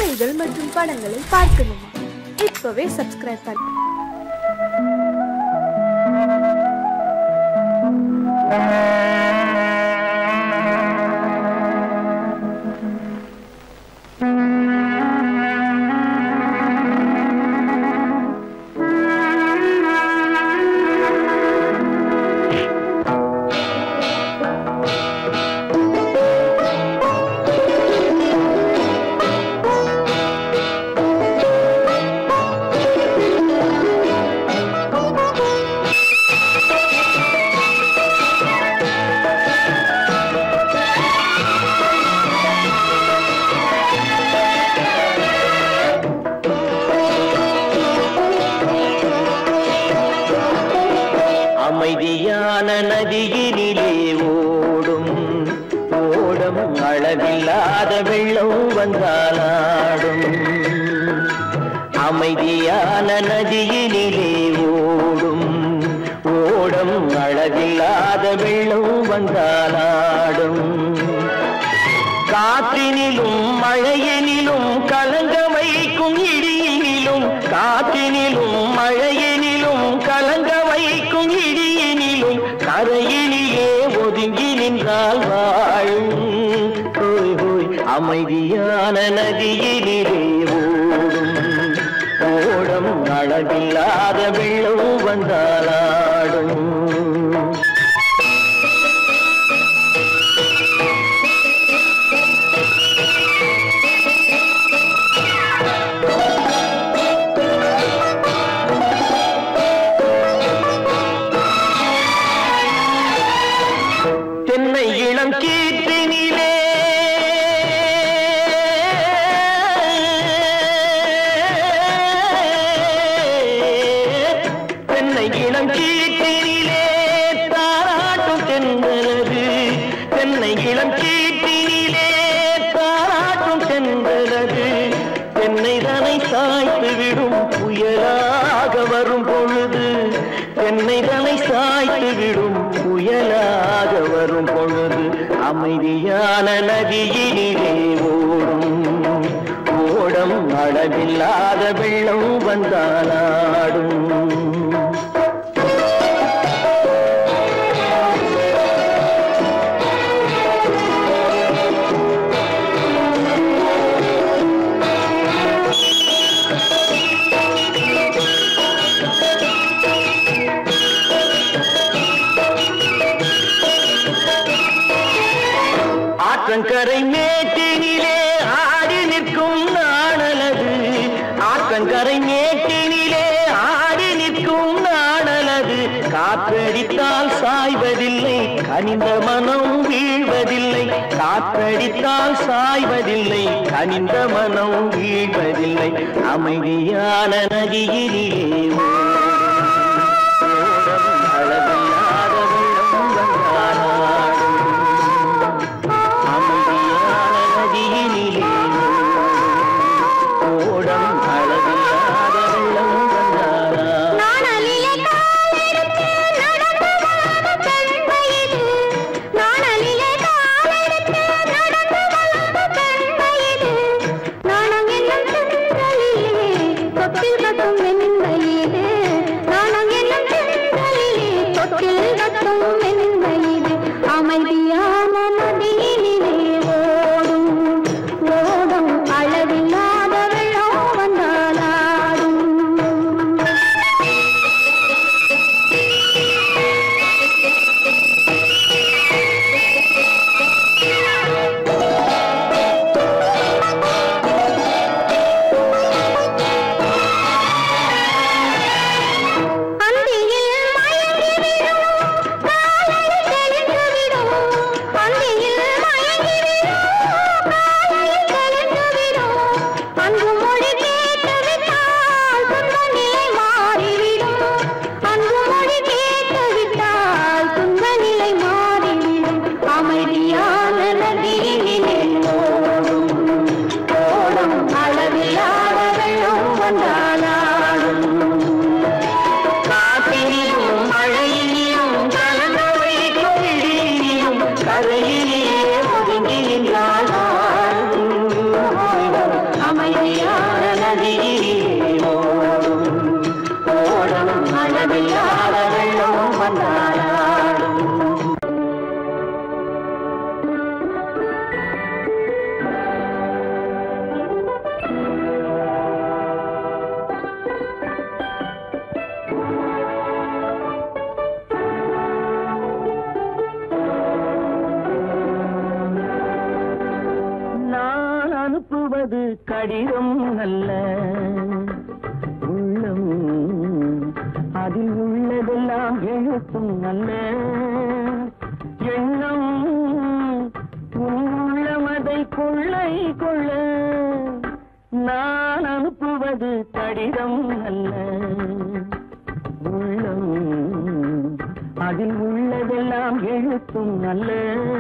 செய்திகள் மற்றும் படங்களை பார்க்கணுமா இப்பவே சப்ஸ்கிரைப் பண்ணுங்க அமைதியான நதியினிலே ஓடும் ஓடம் அளவில்லாத வெள்ளம் வந்தாலாடும் அமைதியான நதியினிலே ஓடும் ஓடம் அளவில்லாத வெள்ளம் வந்தாலாடும் காற்றினிலும் மழையினிலும் கலங்க வைக்கும் இடியினிலும் காற்றினிலும் மழையினிலும் கலங்க வைக்கும் இடியினிலும் கரையினிலே ஒதுங்கி நின்றால் வாழும் ஹோய் ஹோய் அமைதியான நதியினிலே ஓடும் ஓடம் அளவில்லாத வெள்ளம் வந்தாலாடும் தென்னை இளம் கீர்த்தினிலே தென்னை இளம் கீர்த்தினிலே தாராட்டும் தென்றலது தென்னை இளம் கீர்த்தினிலே தாராட்டும் தென்றலது தென்னை தனை சாய்த்து விடும் புயலாக வரும் பொழுது தென்னை தனை சாய்த்து விடும் புயலாக வரும் பொழுது அமைதியான நதியினிலே ஓடும் ஓடம் அளவில்லாத வெள்ளம் வந்தாலாடும் ஆற்றங்கரை மேட்டினிலே ஆடி நிற்கும் நாணலது ஆற்றங்கரை மேட்டினிலே ஆடி நிற்கும் நாணலது காற்றடித்தால் சாய்வதில்லை கனிந்த மனம் வீழ்வதில்லை காற்றடித்தால் சாய்வதில்லை கனிந்த மனம் வீழ்வதில்லை அமைதியான நதியிலே ஓடும் அளவில்லாத வெள்ளம் வந்தாலாடும் அமைதியான நதியினிலே ஓடம் அளவில்லாத வெள்ளம் வந்தாலாடும் நாணலிலே காலெடுத்து நடந்து வளர்ந்த பெண்மையிது. நாணலிலே காலெடுத்து நடந்து வளர்ந்த பெண்மையிது. நாணம் என்னும் தென்றலிலே தொட்டில் கட்டும் வெண்மையிது. நதியிலே ஓடும் ஓடும் அளவில்லாத வெள்ளம் வந்தாடும் நான் அனுப்புவது கடிதம் அல்ல உள்ளம் அதில் உள்ளதெல்லாம் எழுத்தும் அல்ல எண்ணம் உன் உள்ளமதை கொள்ளை கொள்ள நான் அனுப்புவது கடிதம் அல்ல உள்ளம் அதில் உள்ளதெல்லாம் எழுத்தும் அல்ல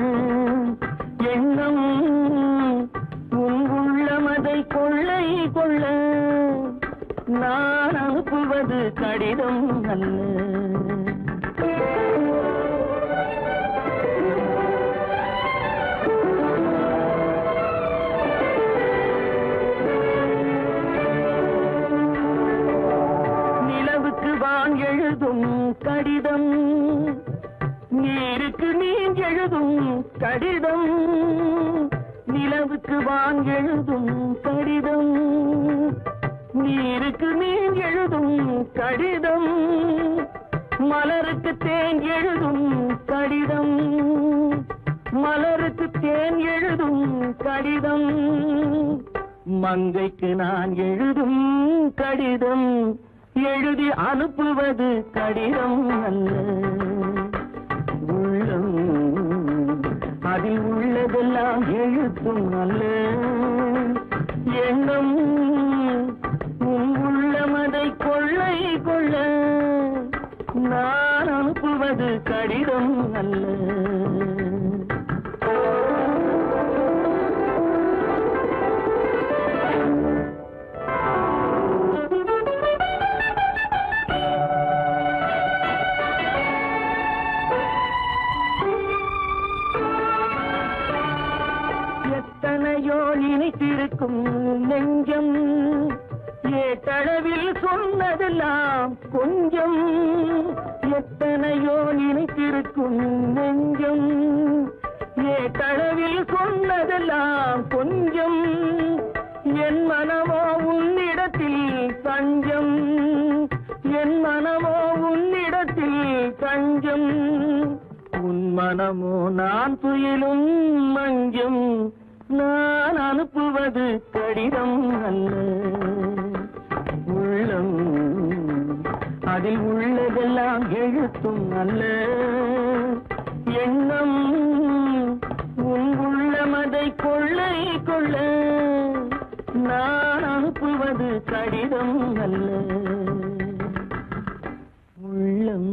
எண்ணம் உன் உள்ளமதை கொள்ளை கொள்ள நான் அனுப்புவது கடிதம் அல்ல நிலவுக்கு வான் எழுதும் கடிதம் நீருக்கு நீர் எழுதும் கடிதம் நிலவுக்கு வான் எழுதும் கடிதம் நீருக்கு நீர் எழுதும் கடிதம் மலருக்கு தேன் எழுதும் கடிதம் மலருக்கு தேன் எழுதும் கடிதம் மங்கைக்கு நான் எழுதும் கடிதம் எழுதி அனுப்புவது கடிதம் அல்ல உள்ளம் அதில் உள்ளதெல்லாம் எழுத்தும் அல்ல எண்ணம் உன் உள்ளமதை கொள்ளை கொள்ள நான் அனுப்புவது கடிதம் அல்ல எத்தனையோ நினைத்திருக்கும் நெஞ்சம் ஏட்டளவில் சொன்னதெல்லாம் கொஞ்சம் எத்தனையோ நினைத்திருக்கும் நெஞ்சம் ஏட்டளவில் சொன்னதெல்லாம் கொஞ்சம் என் மனமோ உன்னிடத்தில் தஞ்சம் என் மனமோ உன்னிடத்தில் தஞ்சம் உன் மனமோ நான் துயிலும் மஞ்சம் நான் அனுப்புவது கடிதம் அல்ல உள்ளம் அதில் உள்ளதெல்லாம் எழுத்தும் அல்ல எண்ணம் உன் உள்ளமதை கொள்ளை கொள்ள நான் அனுப்புவது கடிதம் அல்ல உள்ளம்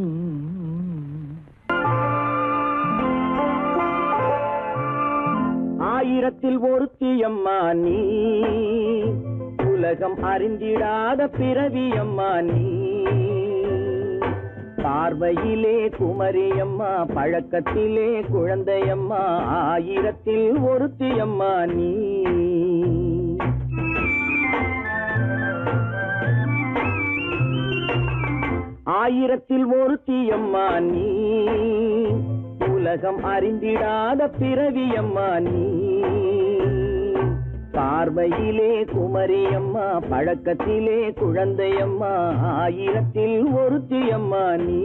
ஆயிரத்தில் ஒருத்தியம்மா நீ உலகம் அறிந்திடாத பிறவியம்மா நீ பார்வையிலே குமரியம்மா பழக்கத்திலே குழந்தையம்மா ஆயிரத்தில் ஒருத்தியம்மா நீ ஆயிரத்தில் ஒருத்தியம்மா நீ உலகம் அறிந்திடாத பிறவியம்மா நீ பார்வையிலே குமரியம்மா பழக்கத்திலே குழந்தையம்மா ஆயிரத்தில் ஒருத்தியம்மா நீ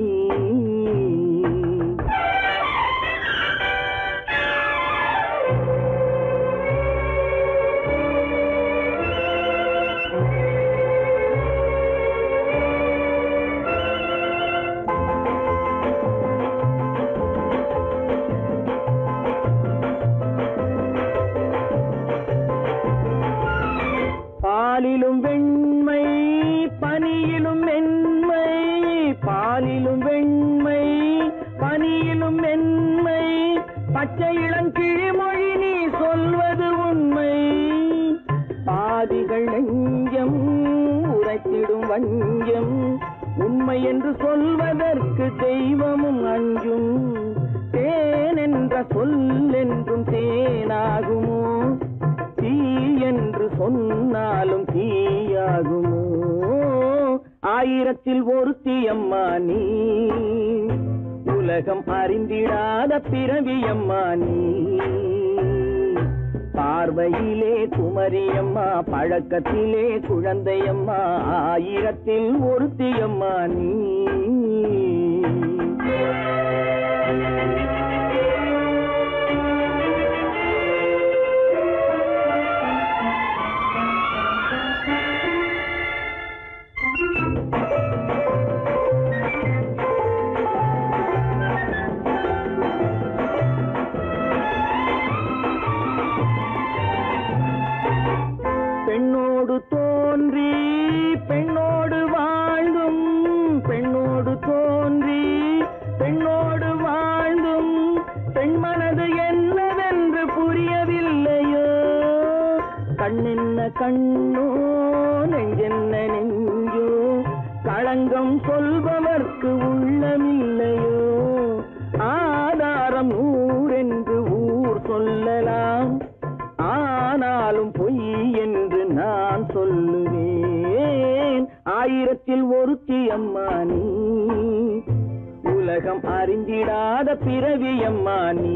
பாலிலும் வெண்மை பனியிலும் மென்மை பாலிலும் வெண்மை பனியிலும் மென்மை பச்சை இளங்கிழிமொழி நீ சொல்வது உண்மை பாதிகள் நெஞ்சம் உரைத்திடும் வஞ்சம் உண்மை என்று சொல்வதற்கு தெய்வமும் அஞ்சும் தேன் என்ற சொல் என்றும் தேனாகுமோ தீ என்று சொன்னாலும் தீயாகுமோ ஆயிரத்தில் ஒருத்தி அம்மா நீ உலகம் அறிந்திடாத பிறவியம்மா நீ பார்வையிலே குமரியம்மா பழக்கத்திலே குழந்தையம்மா ஆயிரத்தில் ஒருத்தியம்மா நீ பெண்ணோடு தோன்றி பெண்ணோடு வாழ்ந்தும் பெண்ணோடு தோன்றி பெண்ணோடு வாழ்ந்தும் பெண் மனது என்னவென்று புரியவில்லையோ கண்ணென்ன கண்ணோ நெஞ்சென்ன நெஞ்சோ களங்கம் சொல்பவர்க்கு உள்ளமில்லையோ ஆதாரம் ஊரென்று ஊர் சொல்லலாம் ஆனாலும் பொய் என்று நான் சொல்லுவேன் ஆயிரத்தில் ஒருத்தி அம்மா நீ உலகம் அறிந்திடாத பிறவி அம்மா நீ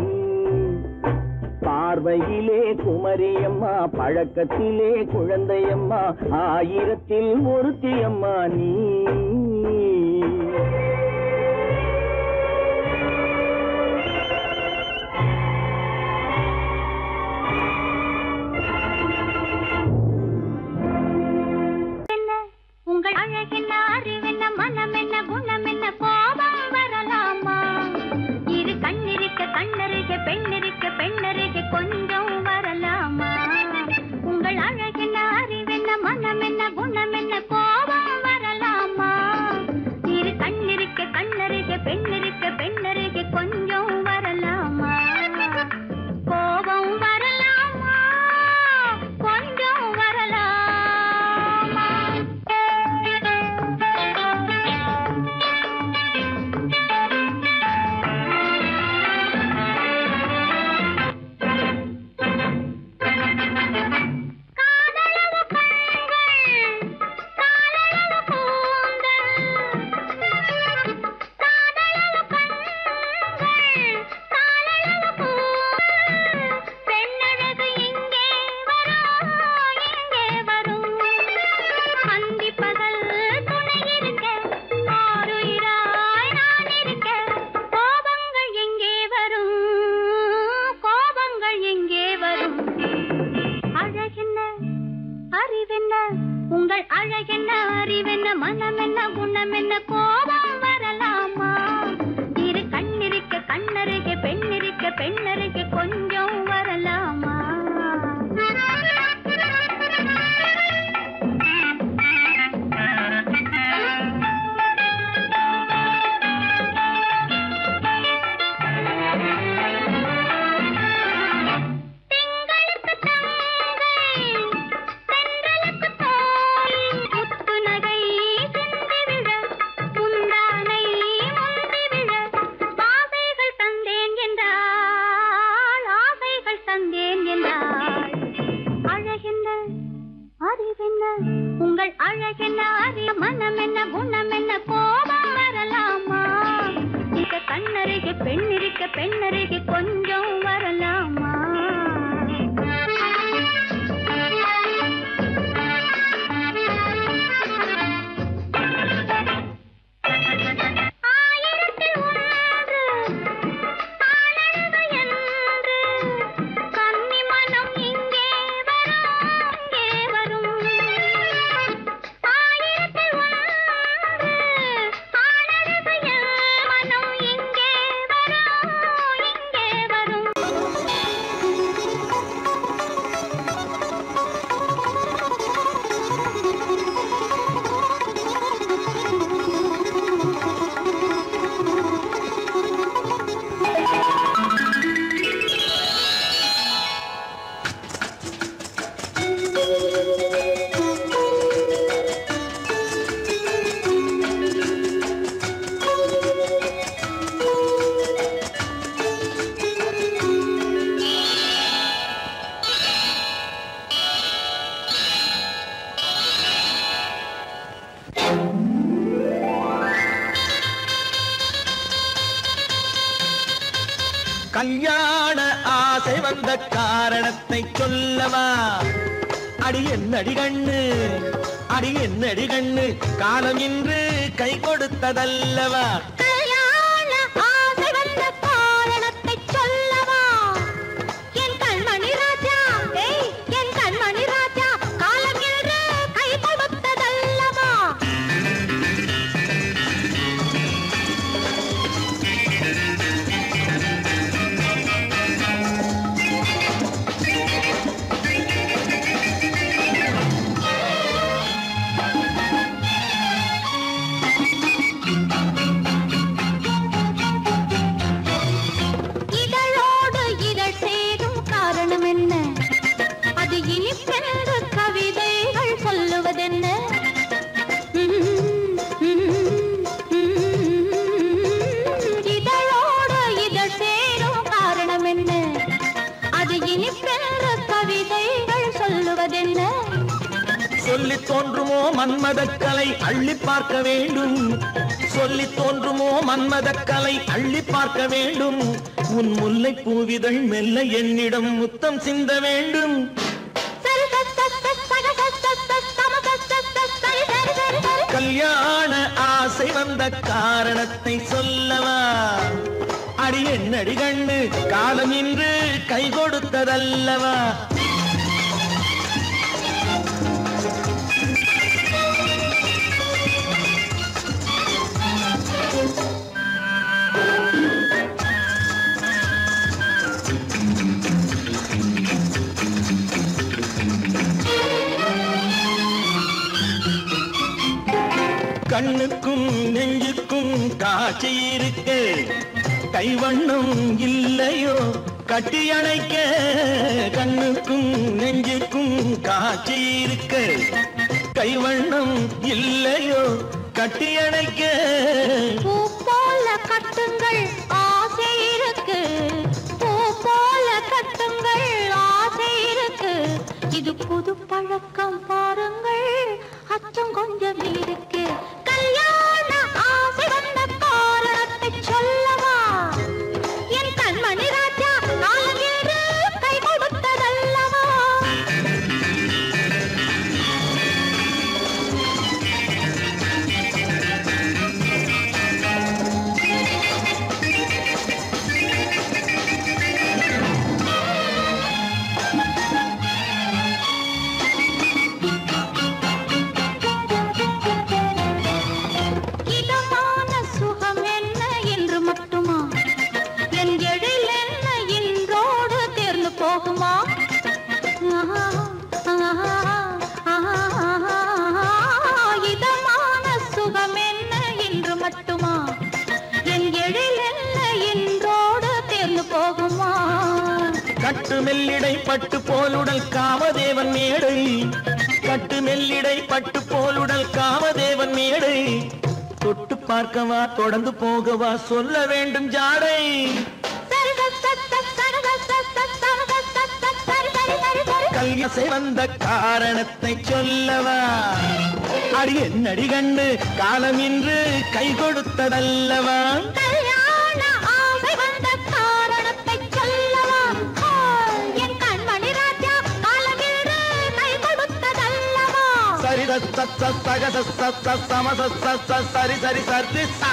பார்வையிலே குமரியம்மா பழக்கத்திலே குழந்தையம்மா ஆயிரத்தில் ஒருத்தி அம்மா நீ என்ன உங்கள் அழகென்ன அறிவென்ன மனம் என்ன குணம் என்ன கோபம் வரலாமா இரு கண்ணிருக்க கண்ணருக பெண்ணிருக்க பெண்ணருக கொஞ்சம் வரலாமா உங்கள் அழகென்ன அறிவென்ன மனம் என்ன குணம் என்ன கோபம் வரலாமா இரு கண்ணிருக்க கண்ணருக பெண்ணிருக்க பெண்ணருக கொஞ்சம் வரலாமா கோபம் வரலாமா கொஞ்சம் வரலாமா காதலவு கண்கள் காலளவு கூந்தல் காதலவு கண்கள் காலளவு கூந்தல் பெண்ணழகு இங்கே வரும் இங்கே வரும் அந்தி பகல் துணை இருக்க ஆருயிராய் நான் இருக்க கோபங்கள் எங்கே வரும் கோபங்கள் எங்கே வரும் அழகென்ன அறிவென்ன உங்கள் அழகென்ன அறிவென்ன மனம் என்ன குணம் என்ன கோபம் வரலாமா இரு கண்ணிருக்க கண்ணருக பெண்ணிருக்க பெண்ணருக கொஞ்சம் வரலாமா திங்களுக்கு தங்கை தென்றலுக்கு தோல் முத்து நகை சிந்தி விழ முந்தானை முந்தி விழ ஆசைகள் தந்தேன் என்றாள் ஆசைகள் தந்தேன் என்றாள் அழகென்ன அறிவென்ன உங்கள் அழகென்ன அறி மனம் என்ன குணம் என்ன கோபம் வரலாமா இத கண்ணருகே பெண்ணிருக்க பெண்ணருகே கொஞ்சம் வரலாமா ஆயிரத்தில் ஒன்று ஆளழகு என்று கன்னி மனம் இங்கே வரும் இங்கே வரும் ஆயிரத்தில் ஒன்று ஆளழகு என் மனம் இங்கே வரும் இங்கே கல்யாண ஆசை வந்த காரணத்தை சொல்லவா அடி என்னடி கண்ணு அடி என்னடி கண்ணு காலம் இன்று கை கொடுத்ததல்லவா கல்யாண ஆசை வந்த காரணத்தை சொல்லவா என் கண்மணி ராஜா ஏய் என் கண்மணி ராஜா காலம் என்று கை கொடுத்ததல்லவா இதழோடு இதழ் சேரும் காரணம் என்ன அது இனிப்பென்று கவிதைகள் சொல்லுவதென்ன இதழோடு இதழ் சேரும் காரணம் என்ன அது இனிப்பென்று கவிதைகள் சொல்லுவதென்ன சொல்லி தோன்றுமோ மன்மதக்கலை அள்ளி பார்க்க வேண்டும் சொல்லி தோன்றுமோ மன்மதக்கலை அள்ளி பார்க்க வேண்டும் உன் முல்லை பூவிதழ் மெல்ல என்னிடம் முத்தம் சிந்த வேண்டும் சரி சரி சரி சரி சரி சரி சரி சரி சரி சரி சரி கல்யாண ஆசை வந்த காரணத்தை சொல்லவா அடி என்னடி கண்ணு காலம் இன்று கை கொடுத்ததல்லவா கண்ணுக்கும் நெஞ்சுக்கும் காட்சி இருக்கு கைவண்ணம் இல்லையோ கட்டி அணைக்க கண்ணுக்கும் நெஞ்சுக்கும் காட்சி இருக்கு கைவண்ணம் இல்லையோ கட்டி அணைக்க பூ போல கட்டுங்கள் ஆசை இருக்கு பூ போல கட்டுங்கள் ஆசை இருக்கு இது புது பழக்கம் பாருங்கள் அச்சம் கொஞ்சம் இருக்கு கல்யாண ஆசை வந்த காரணத்தை சொல்லவா என் கண்மணி ராஜா காலம் என்று கை கொடுத்ததல்லவா இதமான சுகம் என்ன என்று மட்டுமா என் எழில் என்ன இன்றோடு தேர்ந்து போகுமா ஆஹா, ஆஹா, ஆஹா, இதமான சுகம் என்ன என்று மட்டுமா என் எழில் என்ன இன்றோடு தேர்ந்து போகுமா கட்டு மெல்லிடை பட்டு போலுடல் காமதேவன் மேடை கட்டு மெல்லிடை பட்டு போலுடல் காமதேவன் மேடை தொட்டு பார்க்கவா தொடர்ந்து போகவா சொல்ல வேண்டும் ஜாடை சரி சரி சரி சரி சரி சரி சரி சரி சரி சரி சரி சரி கல்யாசை வந்த காரணத்தை சொல்லவா அடி என்னடி கண்டு காலம் இன்று கை கொடுத்ததல்லவா கல்யாண ஆசை வந்த காரணத்தை சொல்லவா ஆ, என் கண்மணி ராஜா காலமில்லை கை கொடுத்ததல்லவா சரி சத்த சக சத்த சம சத்த சரி சரி சரி சா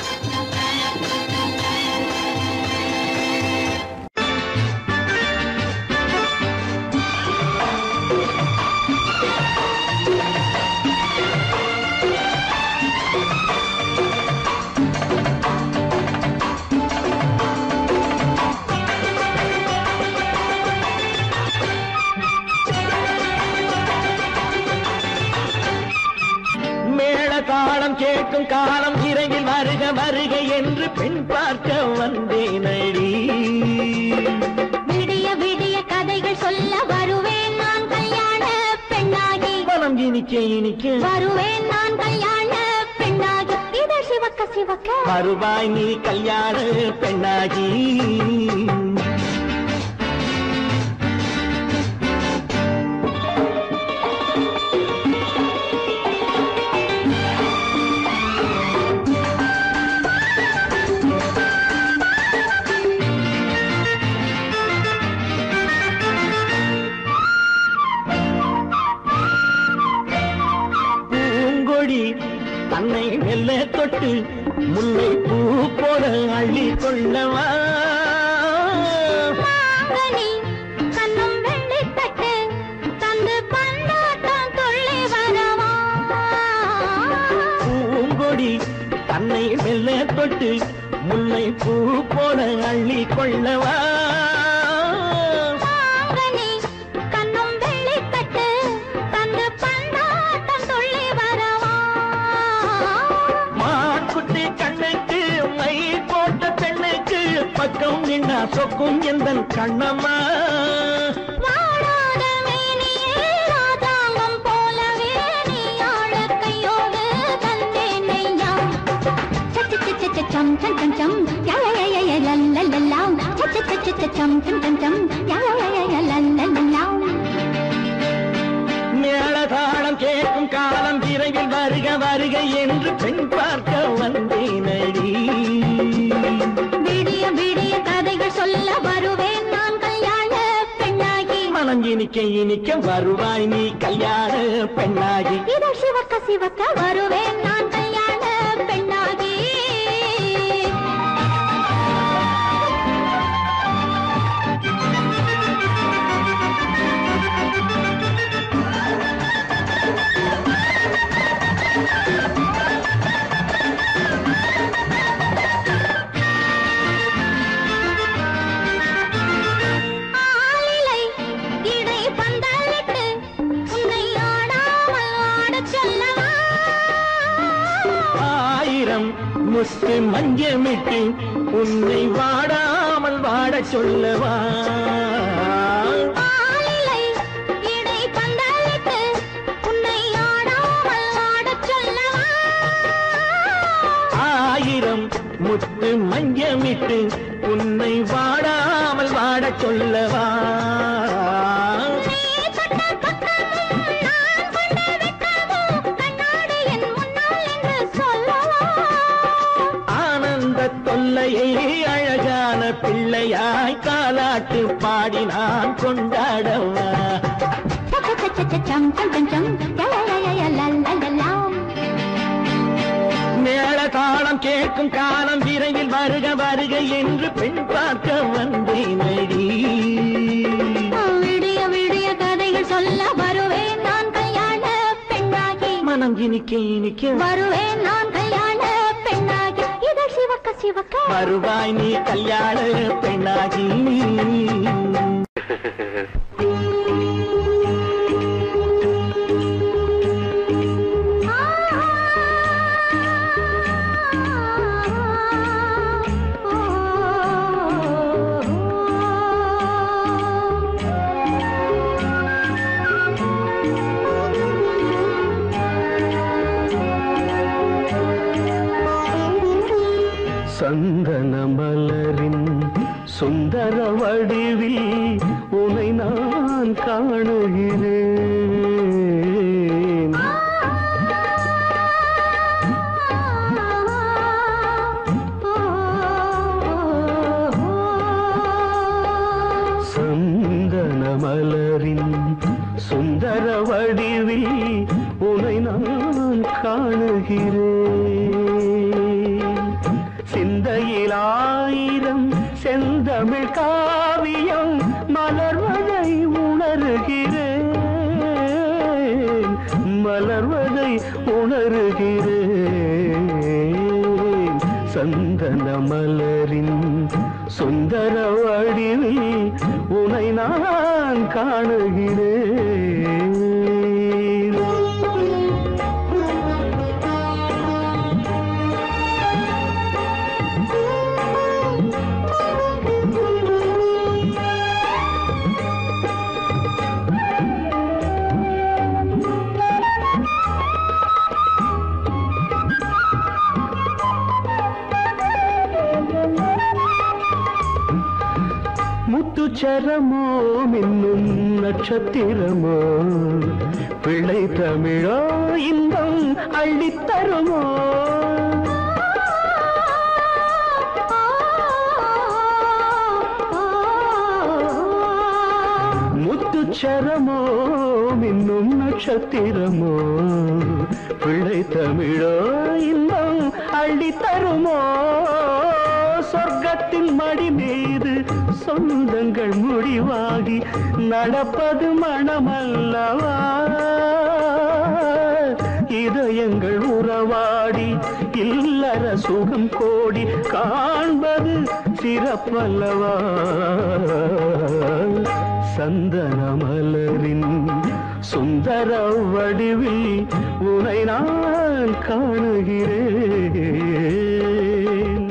மேள தாளம் கேட்கும் காலம் இறையில் வருக வருக என்று பெண் பார்க்க வந்தேனடி விடிய விடிய கதைகள் சொல்ல வருவேன் நான் கல்யாண பெண்ணாகி மனம் இனிக்க இனிக்க வருவேன் நான் கல்யாண பெண்ணாகி இதழ் சிவக்க சிவக்க வருவாய் நீ கல்யாண பெண்ணாகி தன்னை மெல்ல தொட்டு முல்லை பூ போல அள்ளி கொள்ளவா மாங்கனி கண்ணும் வெள்ளித்தட்டு தந்து பந்தாட்டம் துள்ளி வரவா பூங்கொடி தன்னை மெல்ல தொட்டு முல்லை பூ போல அள்ளி கொள்ளவா மாங்கனி கண்ணும் வெள்ளித்தட்டு தந்து பந்தாட்டம் துள்ளி வரவா மாக்குட்டி கண்ணுக்கு மை போட்ட பெண்ணுக்கு பக்கம் நின்னா சொக்கும் எந்த கண்ணம்மா வாழாத மேனியே ராஜாங்கம் போலவே நீ ஆளக் கையோடு தந்தேன் ஐயா. சச்ச சச்ச சச்ச சம் சம் சம் சம் யா யா யா யா யா லா லா லா லா. சச்ச சச்ச சச்ச சம் சம் சம் சம் யா யா யா யா யா லா லா லா லா. மேளதாளம் கேட்கும் காலம் விரைவில் வருக வருக என்று பெண் பார்க்க வந்தேனடி விடிய விடிய கதைகள் சொல்ல வருவேன் நான் கல்யாண பெண்ணாகி மனம் இனிக்க இனிக்க வருவாய் நீ கல்யாண பெண்ணாகி இதழ் சிவக்க சிவக்க வருவேன் நான் கல்யாண பெண்ணாகி ஆளிலை இடை பந்தலிட்டு உன்னை ஆடாமல் ஆடச் சொல்லவா ஆயிரம் முத்து மஞ்சமிட்டு உன்னை வாடாமல் வாடச் சொல்லவா ஆளிலை இடை பந்தலிட்டு உன்னை ஆடாமல் ஆடச் சொல்லவா ஆயிரம் முத்து மஞ்சமிட்டு உன்னை வாடாமல் வாடச் சொல்லவா நீ தொட்ட பக்கமும் நான் கொண்ட வெட்கமும் கண்ணாடி என் முன்னால் என்று சொல்லவா ஆனந்த தொல்லையை அழகான பிள்ளையாய் காலாட்டு பாடி நான் கொண்டாடவா சம் சம் சம் சம் யா யா யா யா லா லா லா லா மேள தாளம் கேட்கும் காலம் விரைவில் வருக வருக என்று பெண் பார்க்க வந்தேனடி விடிய விடிய கதைகள் சொல்ல வருவேன் நான் கல்யாண பெண்ணாகி மனம் இனிக்க இனிக்க வருவேன் நான் கல்யாண பெண்ணாகி இதழ் சிவக்க சிவக்க வருவாய் நீ கல்யாண பெண்ணாகி சந்தன மலரின் சுந்தர வடிவில் உனை நான் காணுகிறேன் சந்தன மலரின் சுந்தர வடிவில் உனை நான் காணுகிறேன் சிந்தையில் ஆயிரம் செந்தமிழ் காவியம் மலர்வதை உணர்கிறேன் மலர்வதை உணர்கிறேன் சந்தன மலரின் சுந்தர வடிவில் உனை நான் காணுகிறேன் முத்துச்சரமோ மின்னும் நட்சத்திரமோ பிள்ளை தமிழோ இன்பம் அள்ளித்தருமோ முத்துச்சரமோ மின்னும் மின்னும் நட்சத்திரமோ பிள்ளை தமிழோ இன்னும் அள்ளி தருமோ சொர்க்கத்தின் மடி மீது சொந்தங்கள் முடிவாகி நடப்பது மனமல்லவா இதயங்கள் உறவாடி இல்லற சுகம் கோடி காண்பது சிறப்பல்லவா சந்தன மலரின் சுந்தர வடிவில் உனை நான் காணுகிறேன்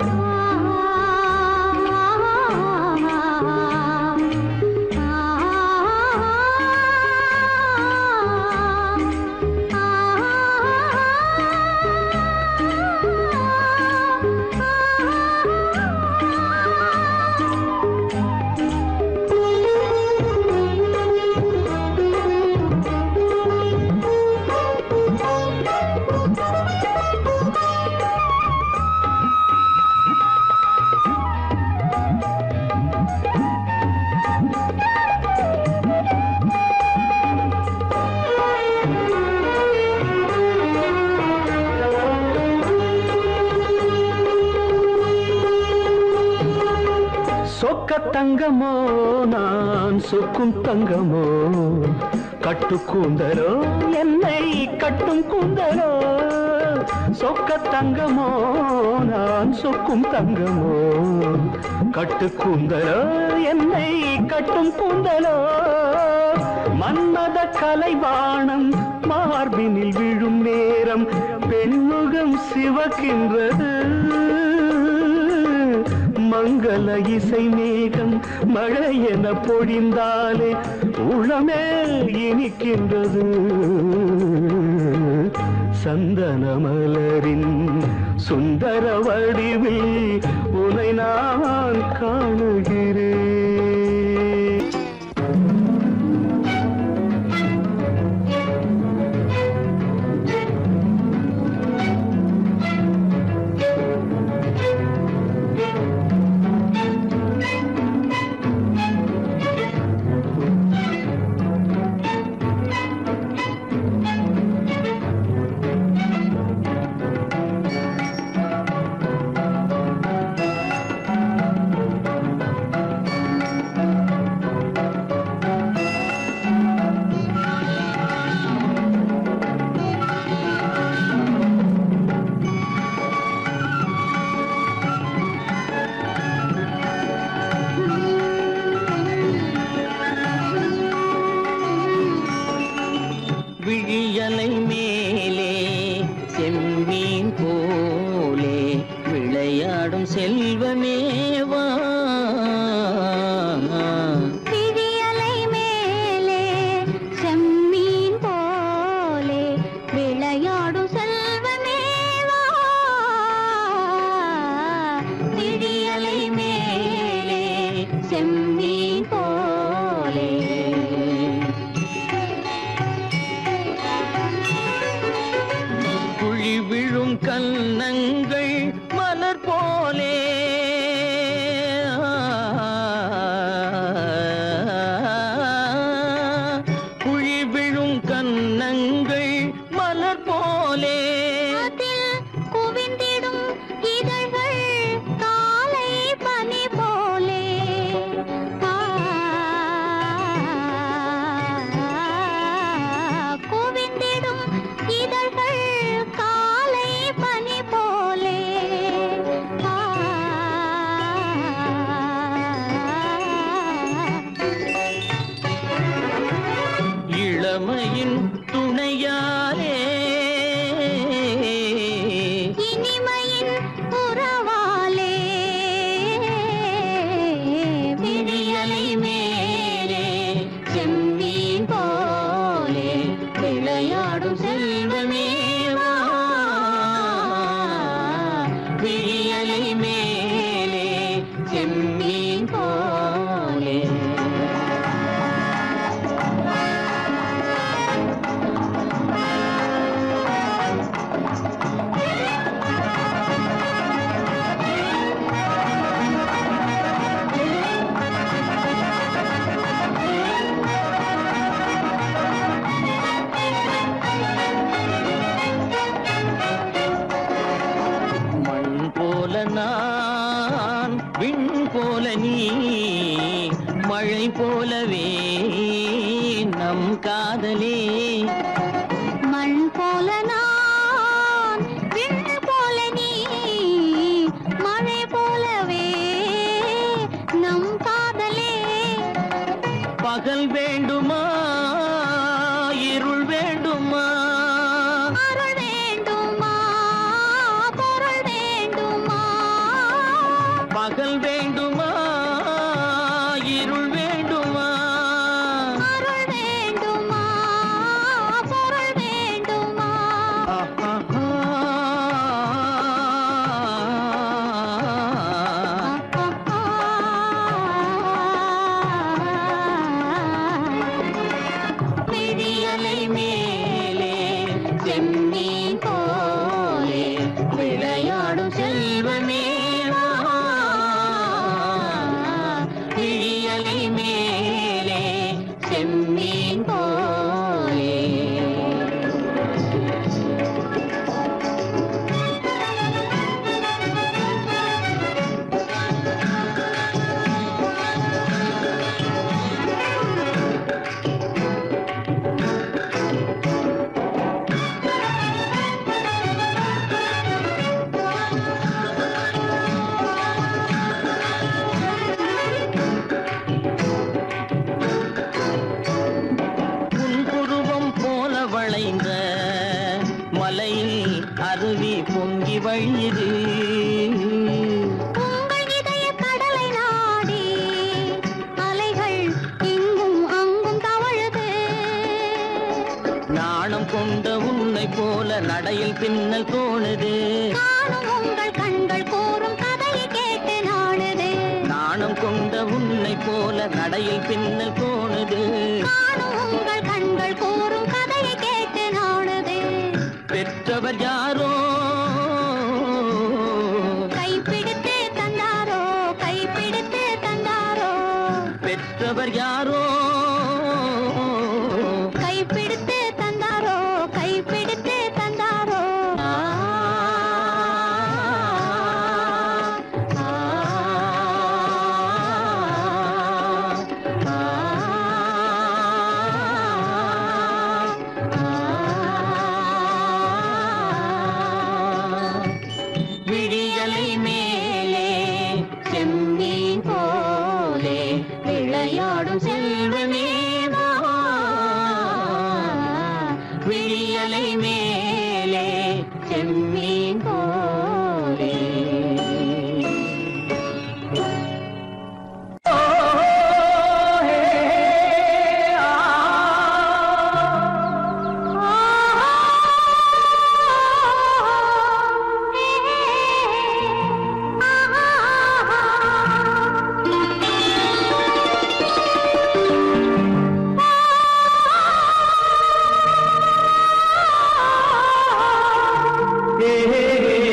சொக்க தங்கமோ நான் சொக்கும் தங்கமோ கட்டு கூந்தலோ என்னை கட்டும் கூந்தலோ சொக்க தங்கமோ நான் சொக்கும் தங்கமோ கட்டு கூந்தலோ என்னை கட்டும் கூந்தலோ மன்மத கலைவாணம் மார்பினில் விழும் நேரம் பெண்முகம் சிவக்கின்றது மங்கள இசை மேகம் மழை என பொழிந்தாலே உளமே இனிக்கின்றது சந்தன மலரின் சுந்தர வடிவில் உனை நான் காணுகிறேன் விழியலை மேலே செம்மீன் போலே விளையாடும் செல்வமேவா விழியலை மேலே செம்மீன் போலே விளையாடும் செல்வமேவா விழியலை மேலே செம்மீன் போலே குழி விழும் கன்னங்கள் மலர் போலே குழி விழும் கன்னங்கள் மலர் போலே அதில் குவிந்திடும் இதழ்கள் காலை பனி போலே ஆ, குவிந்திடும் இதழ்கள் காலை பனி போலே ஆ, இளமையின் துணையாலே இனிமையின் உறவாலே விழியலை மேலே செம்மீன் போலே விளையாடும் செல்வமேவா விழியலை மேலே செம்மீன் போலே ஆ மழை போலவே நம் காதலே மண் போல நான் விண் போல நீ மழை போலவே நம் காதலே பகல் வேண்டுமா இருள் வேண்டுமா அருள் வேண்டுமா பொருள் வேண்டுமா பகல் வேண்டுமா இருள் வேண்டுமா அருள் வேண்டுமா பொருள் வேண்டுமா விழியலை மேலே செம்மீன் போலே விளையாடும் செல்வமே வா. விழியலை மேலே செம்மீன் போலே புன்புருவம் போல வளைந்த மலையில் அருவி பொங்கி வழியுது உங்கள் இதய கடலை நாடி அலைகள் இங்கும் அங்கும் தவழுது நாணம் கொண்ட உன்னை போல நடையில் பின்னல் தோணுது நானும் உங்கள் கண்கள் கூறும் கதையை கேட்டு நாடுது நாணம் கொண்ட உன்னை போல நடையில் பின்னல் தோணுது நானும் உங்கள் கண்கள் கூறும் கதையை கேட்டு நாடுது பெற்றவர் யாரோ கைப்பிடித்து தந்தாரோ கைப்பிடித்து தந்தாரோ பெற்றவர் யாரோ கைப்பிடித்து தந்தாரோ கைப்பிடித்து தந்தாரோ ஆ, ஆ, விழியலை மேலே செம்மீன் போலே விளையாடும் செல்வமே வா. விழியலை மேலே செம்மீன் போலே ஏ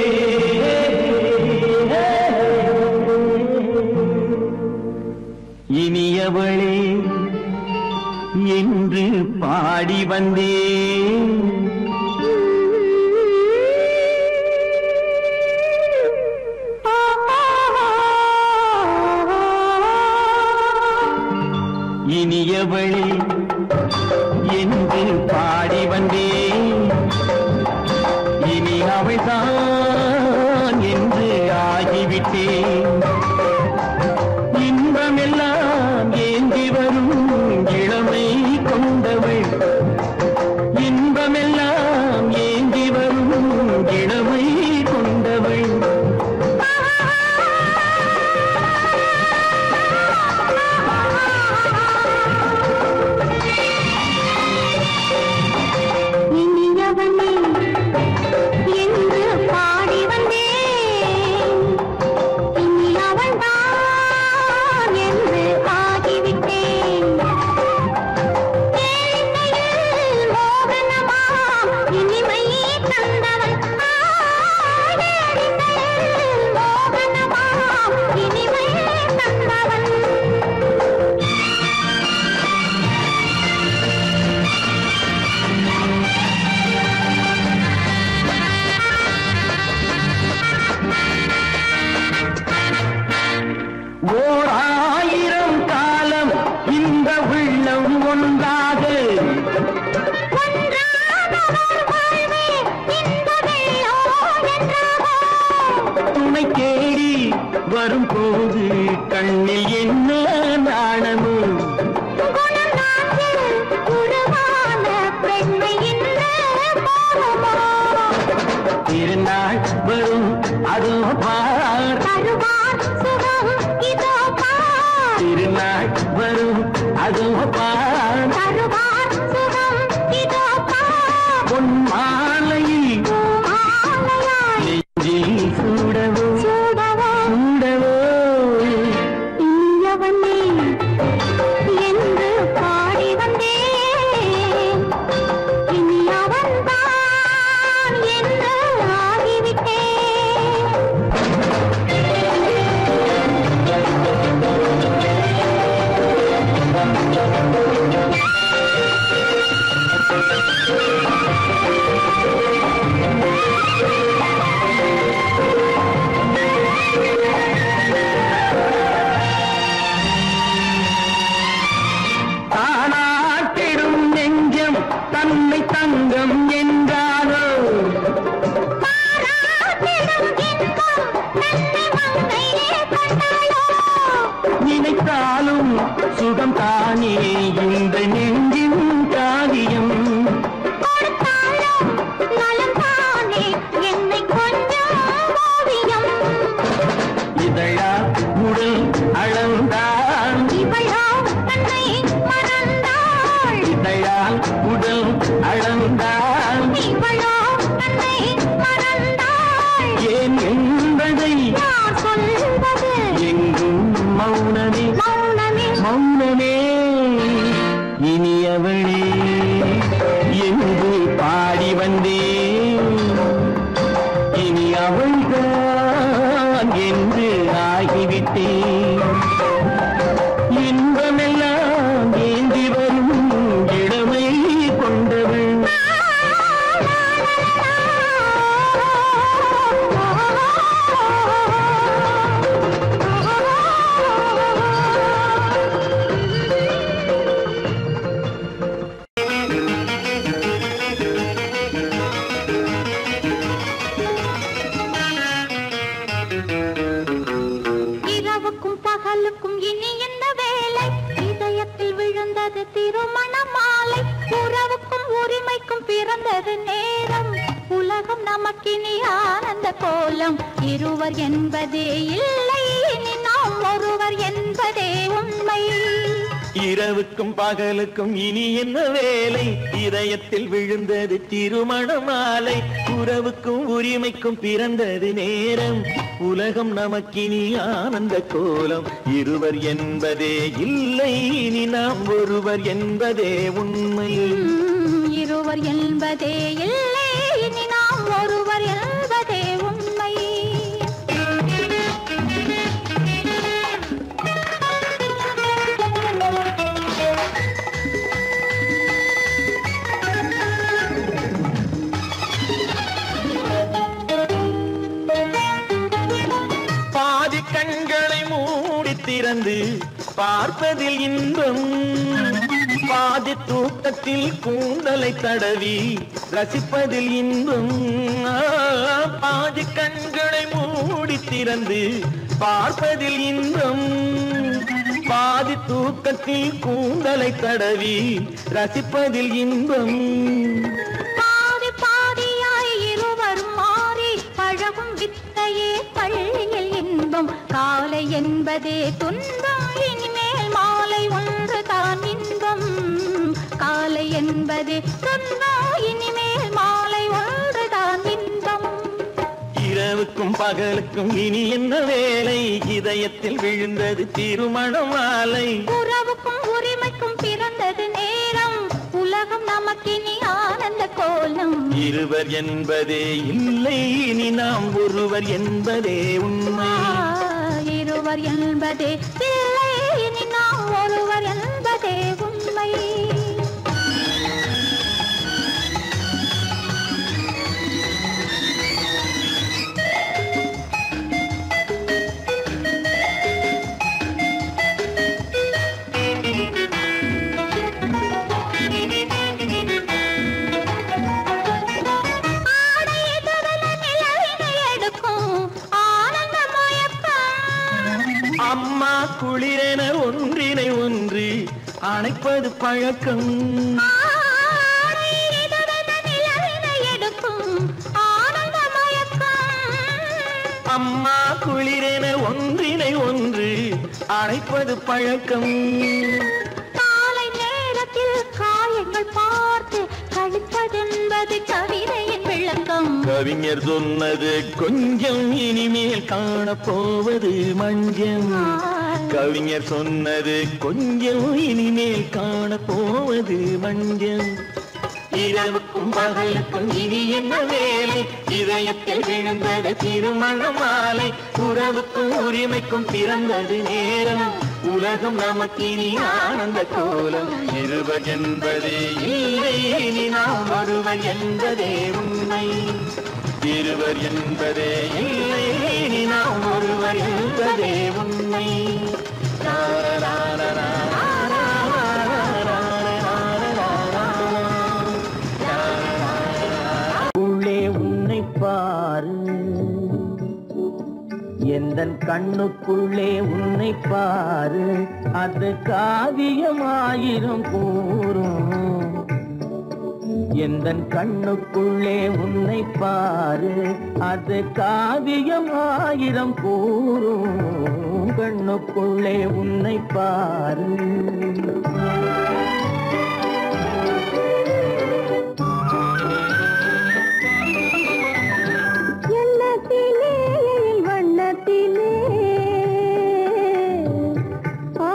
வரும்போது கண்ணில் என்ன நாணமோ குணம் நாட்டில் உருவான பெண்மை இன்று போகுமோ திருநாள் வரும் அதோ பார் தருவார் சுகம் இதோ பார் திருநாள் வரும் அதோ பார் தருவார் சுகம் இதோ பார் பொன் மாலையில் மாலையாய் நெஞ்சில் சூடவோ சூடவோ சூடவோ இனியவனே என்று பாடி வந்தேன் இனி அவன்தான் என்று ஆகிவிட்டேன் தானாட்டிடும் நெஞ்சம் தன்னை தங்கம் என்றாரோ பாராட்டிடும் இன்பம் தன்னை மங்கையே கண்டாளோ நினைத்தாலும் சுகம் தானே இந்த நெஞ்சின் காரியம் கொடுத்தாலும் நலம்தானே என்னை கொஞ்சம் ஓவியம் இதழா உடல் அளந்தான் இவளோ தன்னை மறந்தாள் இதழால் உடல் அளந்தான் இவளோ தன்னை மறந்தாள் ஏன் என்பதை யார் சொல்வது எங்கும் மௌனமே மௌனமே மௌனமே இனியவளே என்று பாடி வந்தேன் இனி அவள்தான் என்று ஆகிவிட்டேன் இன்பமெல்லாம் ஏந்தி வரும் இளமை கொண்டவள் இரவுக்கும் பகலுக்கும் இனி என்ன வேலை இதயத்தில் விழுந்தது திருமண மாலை உறவுக்கும் உரிமைக்கும் பிறந்தது நேரம் உலகம் நமக்கினி ஆனந்த கோலம் இருவர் என்பதே இல்லை இனி நாம் ஒருவர் என்பதே உண்மை இரவுக்கும் பகலுக்கும் இனி என்ன வேலை இதயத்தில் விழுந்தது திருமண மாலை உறவுக்கும் உரிமைக்கும் பிறந்தது நேரம் உலகம் நமக்கினி ஆனந்த கோலம் இருவர் என்பதே இல்லை இனி நாம் ஒருவர் என்பதே உண்மை உம், இருவர் என்பதே இல்லை இனி நாம் ஒருவர் என்பதே உண்மை பாதி கண்களை மூடி திறந்து பார்ப்பதில் இன்பம் பாதி தூக்கத்தில் கூந்தலை தடவி ரசிப்பதில் இன்பம் ஆ, பாதி கண்களை மூடி திறந்து பார்ப்பதில் இன்பம் பாதி தூக்கத்தில் கூந்தலை தடவி ரசிப்பதில் இன்பம் பாதி பாதியாய் இருவரும் மாறி பழகும் வித்தையே பள்ளியில் இன்பம் காலை என்பதே துன்பம் இனிமேல் மாலை ஒன்று தான் இன்பம் காலை என்பதே துன்பம் இனிமேல் மாலை ஒன்று தான் இன்பம் இரவுக்கும் பகலுக்கும் இனி என்ன வேலை இதயத்தில் விழுந்தது திருமண மாலை உறவுக்கும் உரிமைக்கும் பிறந்தது நேரம் உலகம் நமக்கினி ஆனந்த கோலம் இருவர் என்பதே இல்லை இனி நாம் ஒருவர் என்பதே உண்மை ஆ, இருவர் என்பதே இல்லை இனி நாம் ஒருவர் என்பதே உண்மை ஆடை எதிரில நிலவினை எடுக்கும் ஆனந்த மயக்கம் குளிரென ஒன்றினை ஒன்று அணைப்பது பழக்கம் ஆடை இதழென நிலவினை எடுக்கும் ஆனந்த மயக்கம் அம்மா குளிரென ஒன்றினை ஒன்று அணைப்பது பழக்கம் காலை நேரத்தில் காயங்கள் பார்த்து கழிப்பதென்பது கவிதையின் விளக்கம் கவிஞர் சொன்னது கொஞ்சம் இனிமேல் காணப்போவது மஞ்சம் கவிஞர் சொன்னது கொஞ்சம் இனிமேல் காணப்போவது மஞ்சம் இரவுக்கும் பகலுக்கும் இனி என்ன வேலை இதயத்தில் விழுந்தது திருமண மாலை உறவுக்கும் உரிமைக்கும் பிறந்தது நேரம் உலகம் நமக்கு இனி ஆனந்த கோலம் இருவர் என்பதே இல்லை இனி நாம் ஒருவர் என்பதே உண்மை இருவர் என்பதே இல்லை இனி நாம் ஒருவர் என்பதே உண்மை உள்ளே உன்னை பாரு எந்த கண்ணுக்குள்ளே உன்னை பாரு அது காவியமாயிரம் கூறும் எந்த கண்ணுக்குள்ளே உன்னை பாரு அது காவியம் ஆயிரம் கூறும் கண்ணுக்குள்ளே உன்னை பாரு எண்ணத்திலே வண்ணத்திலே ஆ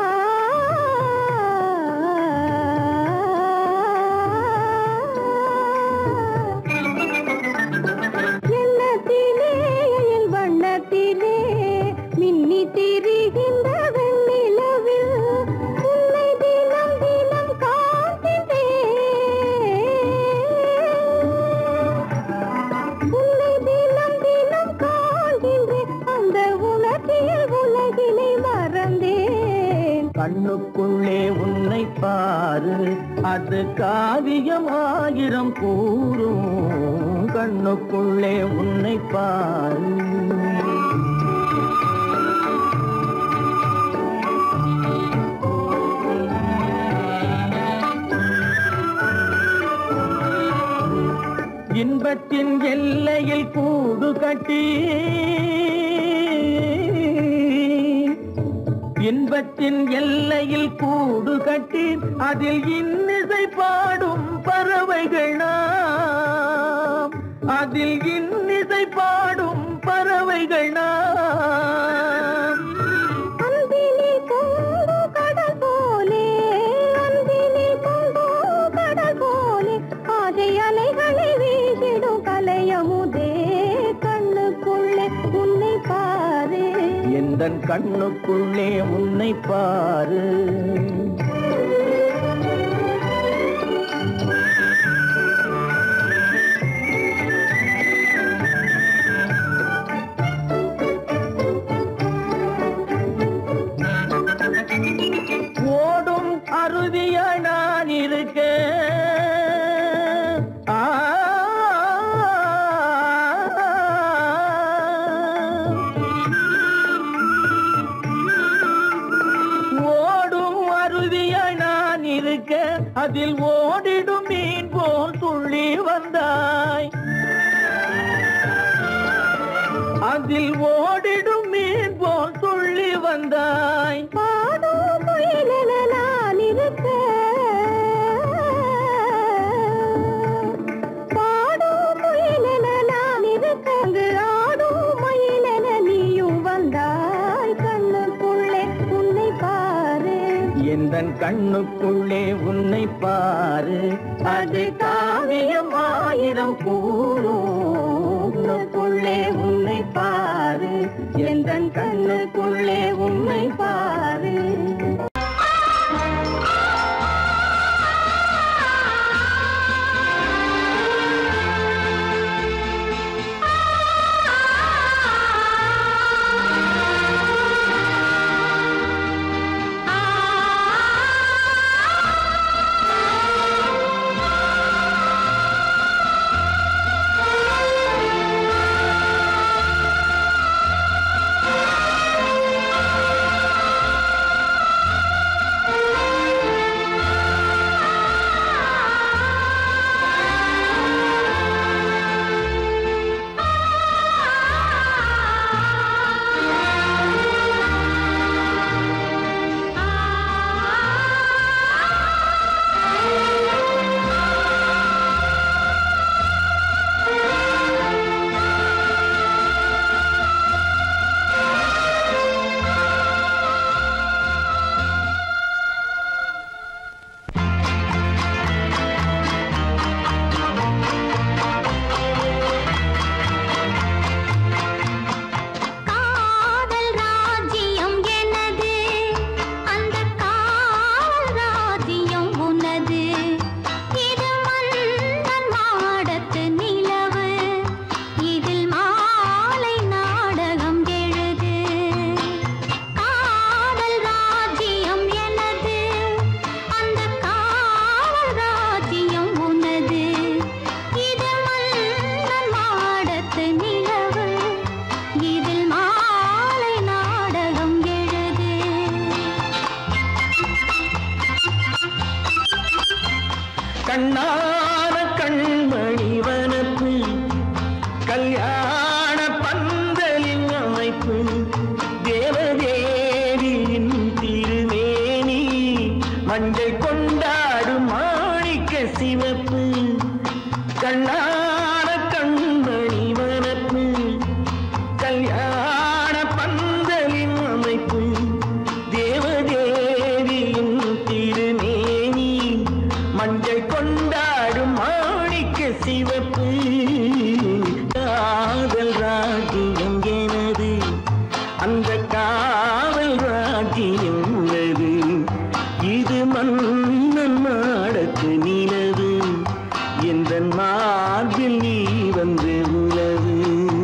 எண்ணத்திலே வண்ணத்திலே மின்னி திரிகின்ற வெண்ணிலவில் உன்னை தினம் தினம் காண்கின்றேன் உன்னை தினம் தினம் காண்கின்றேன் அந்த உணர்ச்சியில் உலகினை மறந்தேன் கண்ணுக்குள்ளே உன்னை பாரு அது காவியம் ஆயிரம் கூறும் கண்ணுக்குள்ளே உன்னை பாரு இன்பத்தின் எல்லையில் கூடு கட்டி இன்பத்தின் எல்லையில் கூடு கட்டி அதில் இன்னிசை பாடும் பறவைகள் நாம் அதில் இன்னிசை பாடும் பறவைகள் நாம் அன்பினில் பொங்கு கடல் போலே அன்பினில் பொங்கு கடல் போலே ஆசை அலைகளை வீசிடும் கலையமுதே கண்ணுக்குள்ளே உன்னை பாரு எந்த கண்ணுக்குள்ளே உன்னை பாரு ஓடும் அருவிய நான் இருக்க ஆ ஓடும் அருவிய நான் இருக்க அதில் ஓடிடும் மீன் போல் துள்ளி வந்தாய் அதில் ஓடிடும் மீன் போல் துள்ளி வந்தாய் பாடும் முயலென நான் இருக்க பாடும் முயலென நான் இருக்க அங்கு ஆடும் மயிலென நீயும் வந்தாய் கண்ணுக்குள்ளே உன்னை பாரு எந்த கண்ணுக்குள்ளே உன்னை பாரு அது காவியம் ஆயிரம் கூறுக்குள்ளே உன்னை பாரு எந்த கண்ணுக்குள்ளே உன்னை பாரு ஆ கண்ணான கண்மணி வனப்பு கல்யாண பந்தலின் அமைப்பு தேவதேவியின் திருமேனி மஞ்சள் கொண்டாடும் மாணிக்க சிவப்பு காதல் ராஜ்யம் எனது அந்த காவல் ராஜ்யம் உள்ளது இது மன்னன் மாடத்து நிலவு எந்த மார்பில் நீ வந்து உலவு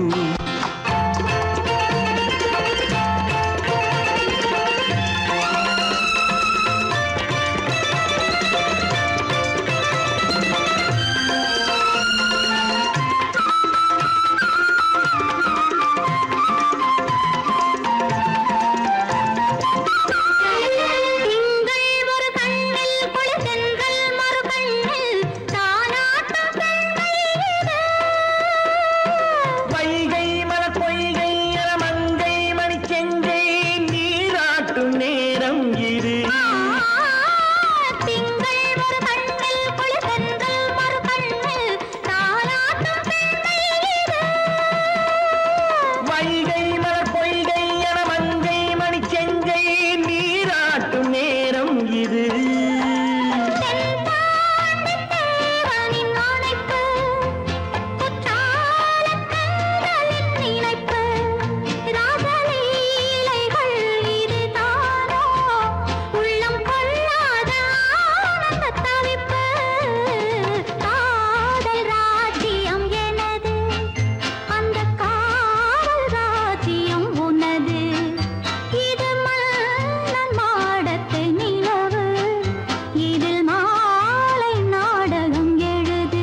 திங்கள் ஒரு கண்ணில் குளிர்தென்றல் மறு கண்ணில் தானாட்டம் பெண்மை இது. வைகை மலர் பொய்கை என மங்கை மணிச்செங்கை நீராட்டும் நேரம் இது திங்கள் ஒரு கண்ணில் குளிர்தென்றல் மறு கண்ணில் தானாட்டம் பெண்மை இது. வைகை மலர் பொய்கை என மங்கை மணிச்செங்கை நீராட்டும் நேரம் இது தென்பாண்டித் தேவனின் அணைப்பு, குற்றாலக் கண்களின் நினைப்பு, ராசலீலைகள் இதுதானோ, உள்ளம் கொள்ளாத ஆனந்தத் தவிப்பு. காதல் ராஜ்யம் எனது, அந்தக் காவல் ராஜ்யம் உனது. இது மன்னன் மாடத்து நிலவு இதில் மாலை நாடகம் எழுது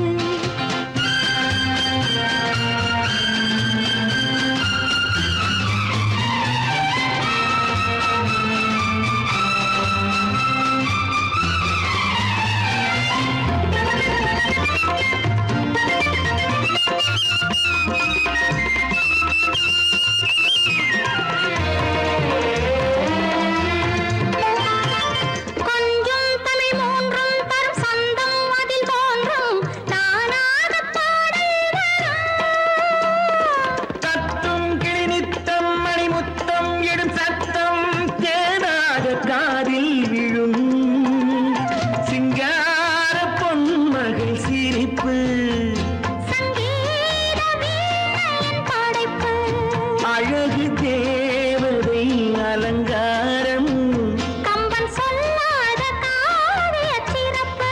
கொஞ்சம் தமிழ் மூன்றும் தரும் சந்தம் அதில் தோன்றும் தானாகப் பாடல் வரும். தத்தும் கிளிநித்தம் மணிமுத்தம் எடும் சத்தம் தேனாக காதில் விழும் சிங்கார பொன்மகள் சிரிப்பு சங்கீத வீணையின் படைப்பு அழகு தேவதை அலங்காரம் கம்பன் சொல்லாத காவியச் சிறப்பு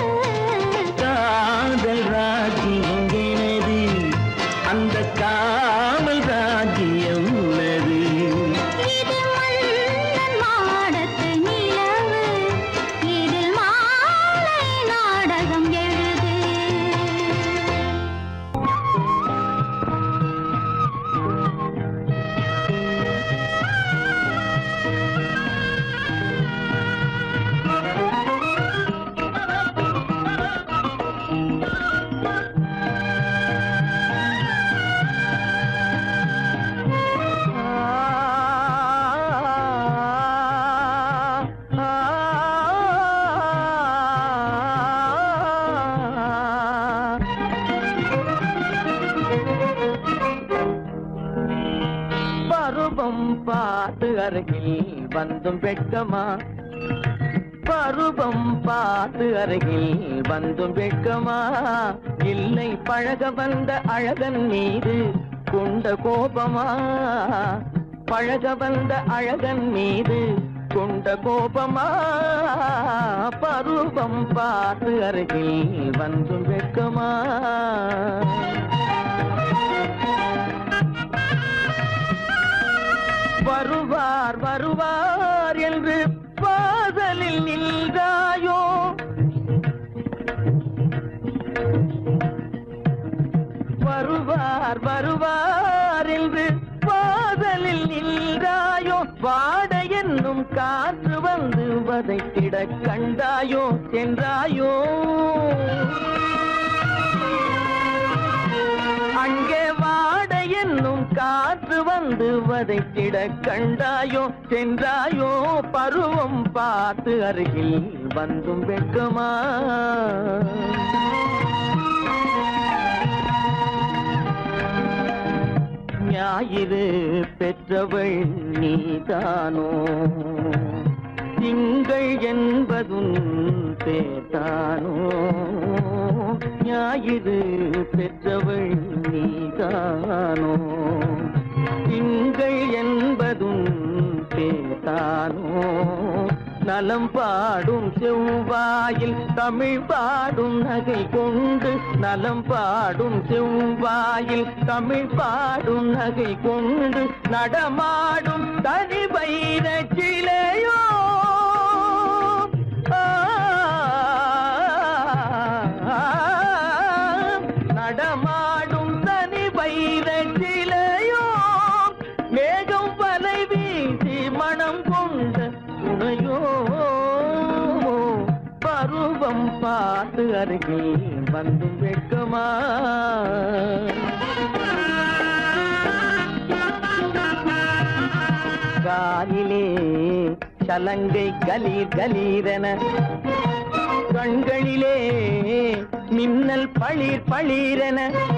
காதல் ராஜ்யம் எனது அந்த காவல் ராஜ்யம் உள்ளது இது மன்னன் மாடத்து நிலவு இதில் மாலை நாடகம் எழுது பருவம் பார்த்து அருகில் வந்தும் வெட்கமா பருவம் பார்த்து அருகில் வந்தும் வெட்கமா இல்லை பழக வந்த அழகன் மீது கொண்ட கோபமா பழக வந்த அழகன் மீது கொண்ட கோபமா பருவம் பார்த்து அருகில் வந்தும் வெட்கமா வருவார் வருவார் என்று பாதலில் நின்றாயோ வருவார் வருவார் என்று பாதலில் நின்றாயோ வாட என்னும் காற்று வந்து வதைத்திட கண்டாயோ சென்றாயோ அங்கே வாட என்னும் காற்று வந்து வதைத்திட கண்டாயோ சென்றாயோ பருவம் பார்த்து அருகில் வந்தும் வெட்கமா ஞாயிறு பெற்றவள் நீதானோ திங்கள் என்பதும் பேதானோ ஞாயிறு பெற்றவள் நீதானோ திங்கள் என்பதும் பேதானோ நலம் பாடும் செவ்வாயில் தமிழ் பாடும் நகை கொண்டு நலம் பாடும் செவ்வாயில் தமிழ் பாடும் நகை கொண்டு நடமாடும் தனி வைர சிலையோ நடமாடும் தனி வைர சிலையோ மேகம் வலை வீசி மனம் கொண்ட துணையோ பருவம் பார்த்து அருகில் வந்து வெட்கமா காலிலே சலங்கை கலீர் கலீரென கண்களிலே மின்னல் பளிர் பளிரென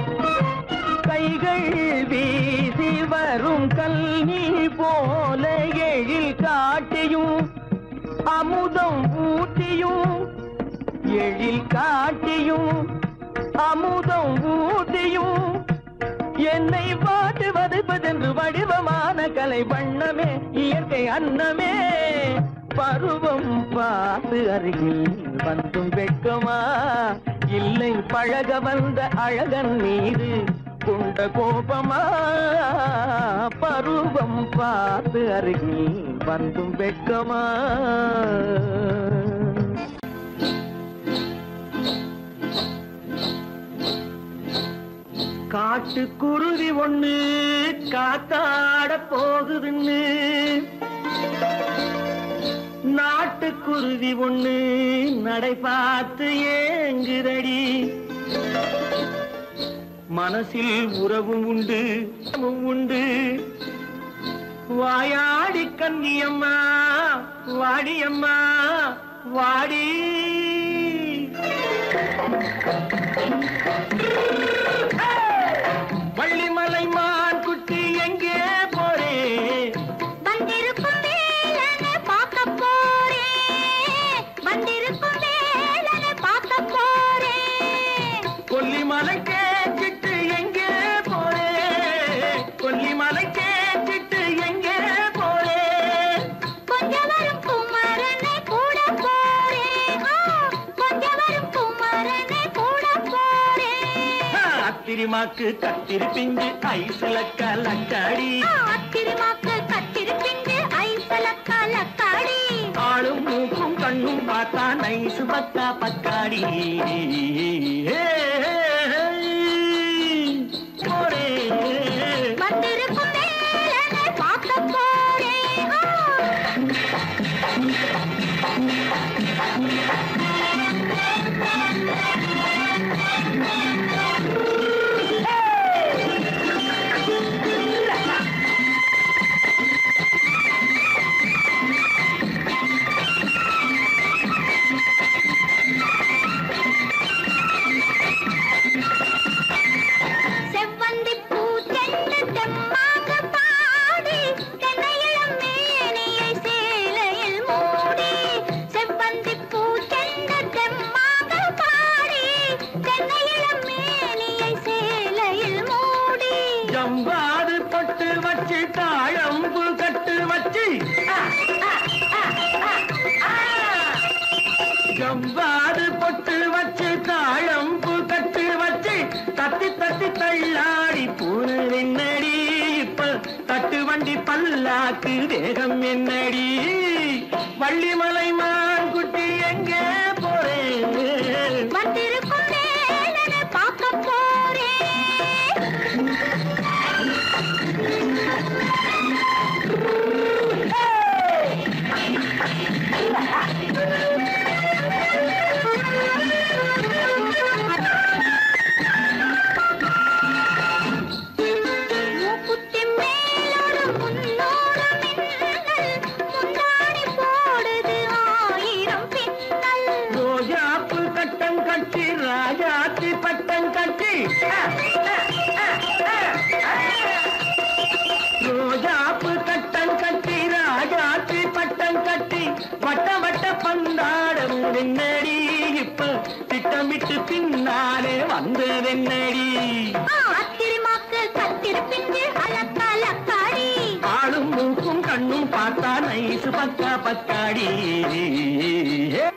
கைகள் வீசி வரும் கல்வி போல எழில் காட்டியும் அமுதம் ஊட்டியும் எழில் காட்டியும் அமுதம் ஊட்டியும் என்னை பாட்டு வதைப்பதென்று வடிவமான கலை வண்ணமே இயற்கை அன்னமே பருவம் பார்த்து அருகில் வந்தும் வெட்கமா இல்லை பழக வந்த அழகன் மீது கொண்ட கோபமா பருவம் பார்த்து அருகில் வந்தும் வெட்கமா காட்டுக்குருவி ஒண்ணு காத்தாட போகுதுன்னு நாட்டுக்குருவி ஒண்ணு நடை பார்த்து ஏங்குதடி மனசில் உறவும் உண்டு உறவும் உண்டு வாயாடி கன்னியம்மா வாடியம்மா வாடி வள்ளிமலை மான் குட்டி எங்கே போறே வந்திருக்கும் வேலனை பார்க்க போறேன் வந்திருக்கும் வேலனை பார்க்க போறேன் கொல்லிமலை கேச்சிட்டு எங்கே போறே கொல்லிமலை கேச்சிட்டு எங்கே போறே கொஞ்சம் வரும் குமரனை கூட போறேன் ஆ, கொஞ்சம் வரும் குமரனை கூட போறேன் அத்திரிமாக்கு கத்திரி பிஞ்சு ஐசுல கலக்காடி ஆ, அத்திருமாக்கு கத்திருப்பிண்டு ஐசலக்கா லக்காடி ஆளும் மூக்கும் கண்ணும் பார்த்தா நைசு பக்கா பக்காடி போறே வந்திருக்கும் வேலனை பார்க்க போறேன் ஆ. செவ்வந்தி பூ தென்று தெம்மாக பாடி தென்னையிளம் மேனியை சேலையில் மூடி செவ்வந்தி பூ தென்று தெம்மாக பாடி தென்னையிளம் மேனியை சேலையில் மூடி ஜம்பாது தொட்டு வச்சு தாழம்பு கட்டு வச்சு ஜம்பாது பொட்டு வச்சு தாழம்பு கட்டு வச்சு தத்தி தத்தி தள்ளாடி பூனு என்னடி இப்ப தட்டு வண்டி பல்லாக்கு வேகம் என்னடி வள்ளிமலை மான் குட்டி எங்கே போறேன் வந்திருக்கும் வேலனை பார்க்க போறேன் மூக்குத்தி மேலோடு முன்னோடு மின்னல் முந்தாடி போடுது பின்னாலே வந்ததென்னடி ஆத்திரமாக்கு கத்திருப்பிஞ்சு அலக்காலக்காடி ஆளும் மூக்கும் கண்ணும் பார்த்தா நைசு பக்கா பக்காடி